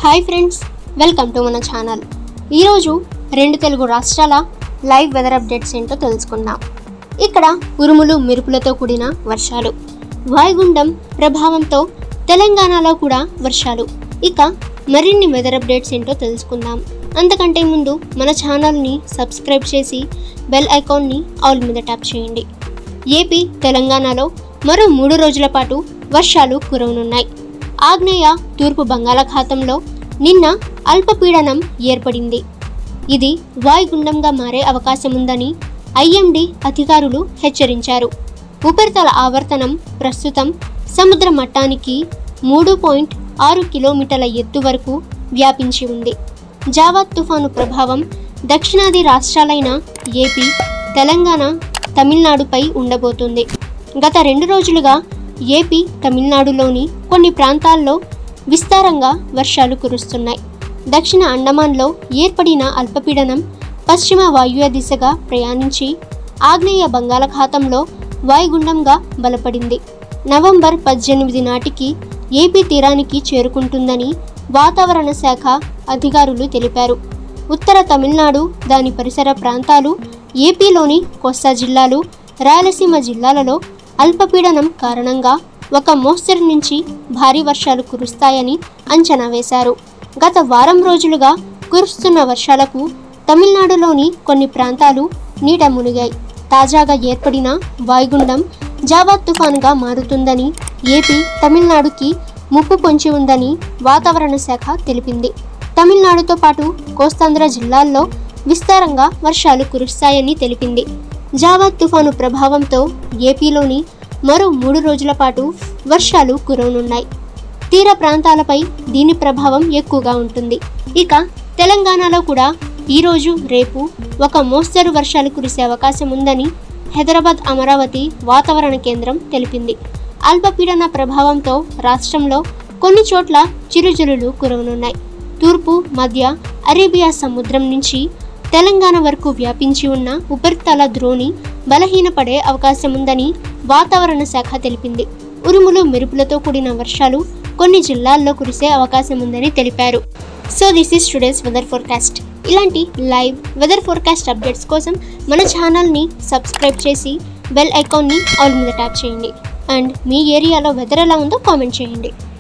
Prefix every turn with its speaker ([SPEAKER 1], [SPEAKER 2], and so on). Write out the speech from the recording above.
[SPEAKER 1] hi friends welcome to మన channel ఈరోజు రెండు తెలుగు రాష్ట్రాల లైవ్ వెదర్ అప్డేట్స్ ఏంటో తెలుసుకుందాం ఇక్కడ ఉరుములు మెరుపులతో కూడిన వర్షాలు వాయుగుండం ప్రభావంతో తెలంగాణలో కూడా వర్షాలు ఇక మరిన్ని వెదర్ అప్డేట్స్ ఏంటో తెలుసుకుందాం అంతకంటే ముందు మన ఛానల్ని సబ్స్క్రైబ్ చేసి బెల్ ఐకాన్ని ఆల్ మీద ట్యాప్ చేయండి ఏపీ తెలంగాణలో మరో మూడు రోజుల పాటు వర్షాలు కురవనున్నాయి ఆగ్నేయ తూర్పు బంగాళాఖాతంలో నిన్న అల్పపీడనం ఏర్పడింది ఇది వాయుగుండంగా మారే అవకాశం ఉందని ఐఎండీ అధికారులు హెచ్చరించారు ఉపరితల ఆవర్తనం ప్రస్తుతం సముద్ర మట్టానికి మూడు పాయింట్ ఆరు కిలోమీటర్ల ఎత్తు వరకు వ్యాపించి ఉంది జావా తుఫాను ప్రభావం దక్షిణాది రాష్ట్రాలైన ఏపీ తెలంగాణ తమిళనాడుపై ఉండబోతుంది గత రెండు రోజులుగా ఏపీ తమిళనాడులోని కొన్ని ప్రాంతాల్లో విస్తారంగా వర్షాలు కురుస్తున్నాయి దక్షిణ అండమాన్లో ఏర్పడిన అల్పపీడనం పశ్చిమ వాయువ్య దిశగా ప్రయాణించి ఆగ్నేయ బంగాళాఖాతంలో వాయుగుండంగా బలపడింది నవంబర్ పద్దెనిమిది నాటికి ఏపీ తీరానికి చేరుకుంటుందని వాతావరణ శాఖ అధికారులు తెలిపారు ఉత్తర తమిళనాడు దాని పరిసర ప్రాంతాలు ఏపీలోని కోస్తా జిల్లాలు రాయలసీమ జిల్లాలలో అల్పపీడనం కారణంగా ఒక మోస్తరు నుంచి భారీ వర్షాలు కురుస్తాయని అంచనా వేశారు గత వారం రోజులుగా కురుస్తున్న వర్షాలకు తమిళనాడులోని కొన్ని ప్రాంతాలు నీట మునిగాయి తాజాగా ఏర్పడిన వాయుగుండం జావా తుఫానుగా మారుతుందని ఏపీ తమిళనాడుకి ముప్పు పొంచి ఉందని వాతావరణ శాఖ తెలిపింది తమిళనాడుతో పాటు కోస్తాంధ్ర జిల్లాల్లో విస్తారంగా వర్షాలు కురుస్తాయని తెలిపింది జావా తుఫాను ప్రభావంతో ఏపీలోని మరో మూడు రోజుల పాటు వర్షాలు కురవనున్నాయి తీర ప్రాంతాలపై దీని ప్రభావం ఎక్కువగా ఉంటుంది ఇక తెలంగాణలో కూడా ఈరోజు రేపు ఒక మోస్తరు వర్షాలు కురిసే అవకాశం ఉందని హైదరాబాద్ అమరావతి వాతావరణ కేంద్రం తెలిపింది అల్పపీడన ప్రభావంతో రాష్ట్రంలో కొన్ని చోట్ల చిరుజల్లులు కురవనున్నాయి తూర్పు మధ్య అరేబియా సముద్రం నుంచి తెలంగాణ వరకు వ్యాపించి ఉన్న ఉపరితల ద్రోణి బలహీనపడే అవకాశం ఉందని వాతావరణ శాఖ తెలిపింది ఉరుములు మెరుపులతో కూడిన వర్షాలు కొన్ని జిల్లాల్లో కురిసే అవకాశం ఉందని తెలిపారు so this is today's weather forecast ఇలాంటి లైవ్ వెదర్ ఫోర్కాస్ట్ అప్డేట్స్ కోసం మన ఛానల్ని సబ్స్క్రైబ్ చేసి బెల్ ఐకాన్ని ఆల్ మీద ట్యాప్ చేయండి అండ్ మీ ఏరియాలో వెదర్ ఎలా ఉందో కామెంట్ చేయండి